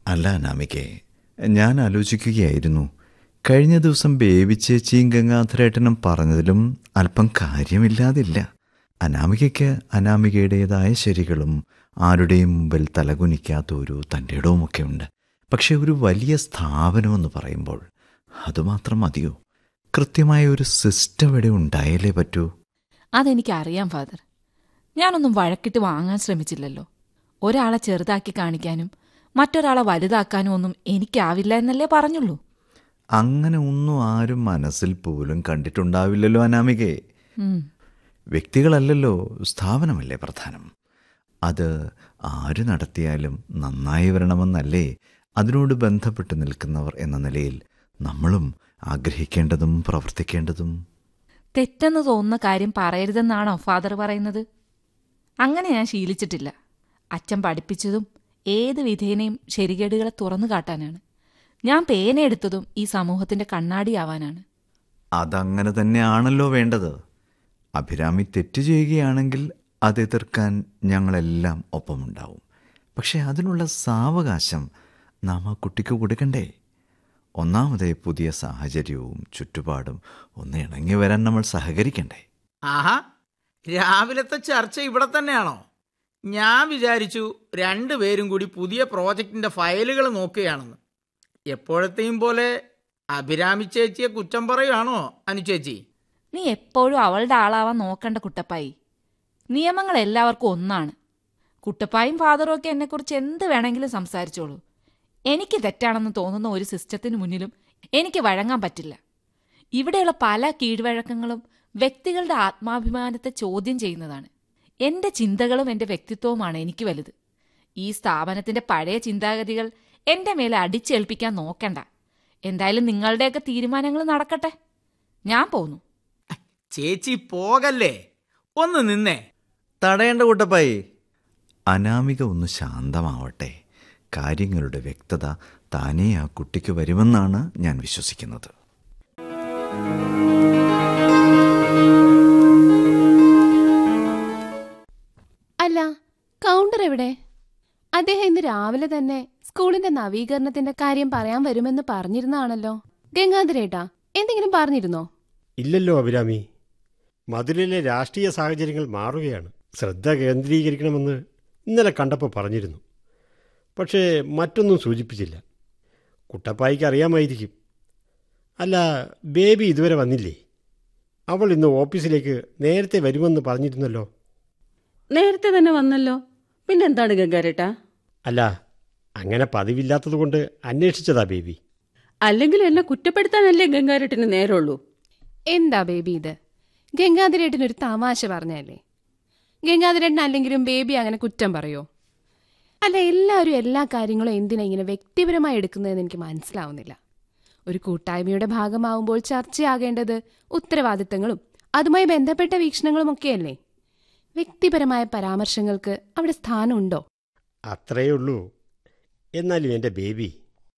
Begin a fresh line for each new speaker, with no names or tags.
അല്ല അനാമികെ ഞാൻ ആലോചിക്കുകയായിരുന്നു കഴിഞ്ഞ ദിവസം ബേബി ചേച്ചിയും ഗംഗാധരേട്ടനും പറഞ്ഞതിലും അല്പം കാര്യമില്ലാതില്ല അനാമികയ്ക്ക് അനാമികയുടേതായ ശരികളും ആരുടെയും മുമ്പിൽ തലകുനിക്കാത്ത ഒരു തൻ്റെ ഇടവുമൊക്കെ ഉണ്ട് പക്ഷെ ഒരു വലിയ സ്ഥാപനമെന്ന് പറയുമ്പോൾ അതുമാത്രം മതിയോ കൃത്യമായ ഒരു സിസ്റ്റം ഇവിടെ ഉണ്ടായാലേ പറ്റൂ
അതെനിക്കറിയാം ഫാദർ ഞാനൊന്നും വഴക്കിട്ട് വാങ്ങാൻ ശ്രമിച്ചില്ലല്ലോ ഒരാളെ ചെറുതാക്കി കാണിക്കാനും മറ്റൊരാളെ വലുതാക്കാനും ഒന്നും എനിക്കാവില്ല എന്നല്ലേ പറഞ്ഞുള്ളൂ
അങ്ങനെ ഒന്നും ആരും മനസ്സിൽ പോലും കണ്ടിട്ടുണ്ടാവില്ലല്ലോ അനാമികയെ
ഉം.
വ്യക്തികളല്ലല്ലോ സ്ഥാപനമല്ലേ പ്രധാനം അത് ആര് നടത്തിയാലും നന്നായി വരണമെന്നല്ലേ അതിനോട് ബന്ധപ്പെട്ട് നിൽക്കുന്നവർ എന്ന നിലയിൽ നമ്മളും ആഗ്രഹിക്കേണ്ടതും പ്രവർത്തിക്കേണ്ടതും
തെറ്റെന്ന് തോന്നുന്ന കാര്യം പറയരുതെന്നാണോ ഫാദർ പറയുന്നത് അങ്ങനെ ഞാൻ ശീലിച്ചിട്ടില്ല അച്ഛൻ പഠിപ്പിച്ചതും ഏത് വിധേനയും ശരികേടുകളെ തുറന്നു കാട്ടാനാണ് ഞാൻ പേനയെടുത്തതും ഈ സമൂഹത്തിന്റെ കണ്ണാടിയാവാനാണ്
അതങ്ങനെ തന്നെയാണല്ലോ വേണ്ടത് അഭിരാമി തെറ്റ് ചെയ്യുകയാണെങ്കിൽ അത് എതിർക്കാൻ ഞങ്ങളെല്ലാം ഒപ്പമുണ്ടാവും പക്ഷെ അതിനുള്ള സാവകാശം നാം ആ കുട്ടിക്ക് കൊടുക്കണ്ടേ ഒന്നാമതേ പുതിയ സാഹചര്യവും ചുറ്റുപാടും ഒന്ന് ഇണങ്ങി വരാൻ നമ്മൾ സഹകരിക്കണ്ടേ
ആഹാ രാവിലത്തെ ചർച്ച ഇവിടെ തന്നെയാണോ ഞാൻ വിചാരിച്ചു രണ്ടുപേരും കൂടി പുതിയ പ്രോജക്റ്റിന്റെ ഫയലുകൾ നോക്കുകയാണെന്ന് എപ്പോഴത്തെയും പോലെ അഭിരാമി ചേച്ചിയെ കുറ്റം പറയുവാണോ അനുചേച്ചി
നീ എപ്പോഴും അവളുടെ ആളാവാൻ നോക്കണ്ട കുട്ടപ്പായി നിയമങ്ങൾ എല്ലാവർക്കും ഒന്നാണ് കുട്ടപ്പായും ഫാദറും ഒക്കെ എന്നെക്കുറിച്ച് എന്ത് വേണമെങ്കിലും സംസാരിച്ചോളൂ എനിക്ക് തെറ്റാണെന്ന് തോന്നുന്ന ഒരു സിസ്റ്റത്തിന് മുന്നിലും എനിക്ക് വഴങ്ങാൻ പറ്റില്ല ഇവിടെയുള്ള പല കീഴ്വഴക്കങ്ങളും വ്യക്തികളുടെ ആത്മാഭിമാനത്തെ ചോദ്യം ചെയ്യുന്നതാണ് എന്റെ ചിന്തകളും എന്റെ വ്യക്തിത്വവുമാണ് എനിക്ക് വലുത് ഈ സ്ഥാപനത്തിന്റെ പഴയ ചിന്താഗതികൾ എന്റെ മേലെ അടിച്ചേൽപ്പിക്കാൻ നോക്കണ്ട എന്തായാലും നിങ്ങളുടെയൊക്കെ തീരുമാനങ്ങൾ നടക്കട്ടെ ഞാൻ പോന്നു
ചേച്ചി പോകല്ലേ ഒന്ന് നിന്നേ
തടയേണ്ട കൂട്ടപ്പായി അനാമിക ഒന്ന് ശാന്തമാവട്ടെ കാര്യങ്ങളുടെ വ്യക്തത താനേ ആ കുട്ടിക്ക് വരുമെന്നാണ് ഞാൻ വിശ്വസിക്കുന്നത്
അല്ല കൗണ്ടർ എവിടെ അദ്ദേഹം ഇന്ന് രാവിലെ തന്നെ സ്കൂളിന്റെ നവീകരണത്തിന്റെ കാര്യം പറയാൻ വരുമെന്ന് പറഞ്ഞിരുന്നാണല്ലോ ഗംഗാധരേട്ടാ എന്തെങ്കിലും പറഞ്ഞിരുന്നോ
ഇല്ലല്ലോ അഭിരാമി മധുരയിലെ രാഷ്ട്രീയ സാഹചര്യങ്ങൾ മാറുകയാണ് ശ്രദ്ധ കേന്ദ്രീകരിക്കണമെന്ന് ഇന്നലെ കണ്ടപ്പോൾ പറഞ്ഞിരുന്നു പക്ഷേ മറ്റൊന്നും സൂചിപ്പിച്ചില്ല കുട്ടപ്പായിക്ക് അറിയാമായിരിക്കും അല്ല ബേബി ഇതുവരെ വന്നില്ലേ അവൾ ഇന്ന് ഓഫീസിലേക്ക് നേരത്തെ വരുമെന്ന് പറഞ്ഞിരുന്നല്ലോ
നേരത്തെ തന്നെ വന്നല്ലോ പിന്നെന്താണ് ഗംഗാരേട്ടാ
അല്ല അങ്ങനെ പതിവില്ലാത്തതുകൊണ്ട് അന്വേഷിച്ചതാ ബേബി
അല്ലെങ്കിൽ എന്നെ കുറ്റപ്പെടുത്താനല്ലേ ഗംഗാരേട്ടന് നേരമുള്ളൂ
എന്താ ബേബി ഇത് ഗംഗാധരേട്ടൻ ഒരു തമാശ പറഞ്ഞല്ലേ ഗംഗാധരേട്ടൻ അല്ലെങ്കിലും ബേബി അങ്ങനെ കുറ്റം പറയോ അല്ല എല്ലാവരും എല്ലാ കാര്യങ്ങളും എന്തിനാ ഇങ്ങനെ വ്യക്തിപരമായി എടുക്കുന്നതെന്ന് എനിക്ക് മനസ്സിലാവുന്നില്ല ഒരു കൂട്ടായ്മയുടെ ഭാഗമാവുമ്പോൾ ചർച്ചയാകേണ്ടത് ഉത്തരവാദിത്തങ്ങളും അതുമായി ബന്ധപ്പെട്ട വീക്ഷണങ്ങളും ഒക്കെയല്ലേ വ്യക്തിപരമായ പരാമർശങ്ങൾക്ക് അവിടെ സ്ഥാനമുണ്ടോ
അത്രയേ ഉള്ളൂ എന്നാലും എൻ്റെ ബേബി